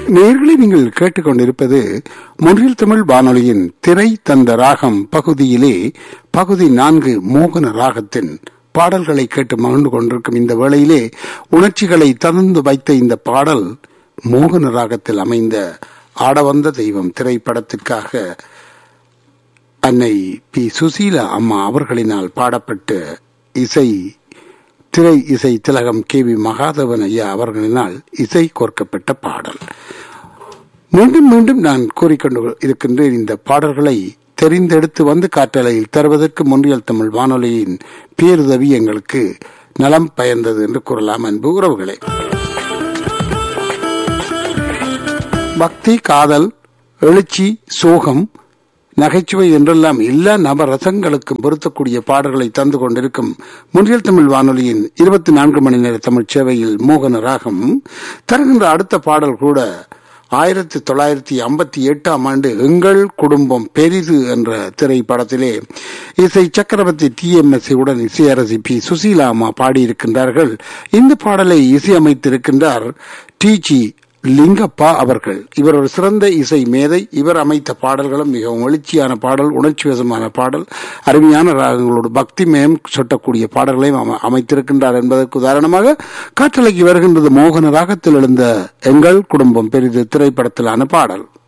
நேர்களை நீங்கள் கேட்டுக்கொண்டிருப்பது மொன்றில் தமிழ் வானொலியின் திரை தந்த ராகம் பகுதியிலே பகுதி நான்கு மோகன ராகத்தின் பாடல்களை கேட்டு மகிழ்ந்து கொண்டிருக்கும் இந்த வேளையிலே உணர்ச்சிகளை தந்து வைத்த இந்த பாடல் மோகன ராகத்தில் அமைந்த ஆடவந்த தெய்வம் திரைப்படத்திற்காக அன்னை பி சுசீலா அம்மா அவர்களினால் பாடப்பட்ட இசை திரை இசை திலகம் கே வி மகாதவன் ஐயா அவர்களினால் இசை கோர்க்கப்பட்ட பாடல் மீண்டும் மீண்டும் நான் கூறிக்கொண்டு இருக்கின்றேன் இந்த பாடல்களை தெரிந்தெடுத்து வந்து காற்றலையில் தருவதற்கு முன்றியல் தமிழ் வானொலியின் பேருதவி எங்களுக்கு நலம் பயந்தது என்று கூறலாம் அன்பு உறவுகளே பக்தி காதல் எழுச்சி சோகம் நகைச்சுவை என்றெல்லாம் எல்லா நவரசங்களுக்கும் பொருத்தக்கூடிய பாடல்களை தந்து கொண்டிருக்கும் முன்றியல் தமிழ் வானொலியின் இருபத்தி நான்கு மணி நேர தமிழ் சேவையில் மோகன ராகம் தருகின்ற அடுத்த பாடல் கூட ஆயிரத்தி தொள்ளாயிரத்தி ஐம்பத்தி எட்டாம் ஆண்டு எங்கள் குடும்பம் பெரிது என்ற திரைப்படத்திலே இசை சக்கரவர்த்தி டி எம் எஸ் உடன் இசையரசி பி சுசீலா அம்மா பாடியிருக்கின்றார்கள் இந்த பாடலை இசையமைத்திருக்கின்றார் டி ஜி லிங்கப்பா அவர்கள் இவர் ஒரு சிறந்த இசை மேதை இவர் அமைத்த பாடல்களும் மிகவும் எழுச்சியான பாடல் உணர்ச்சி வசமான பாடல் அருமையான ராகங்களோடு பக்தி மயம் சொட்டக்கூடிய பாடல்களையும் அம- அமைத்திருக்கின்றார் என்பதற்கு உதாரணமாக காற்றலைக்கு வருகின்றது மோகன ராகத்தில் எழுந்த எங்கள் குடும்பம் பெரிது திரைப்படத்திலான பாடல்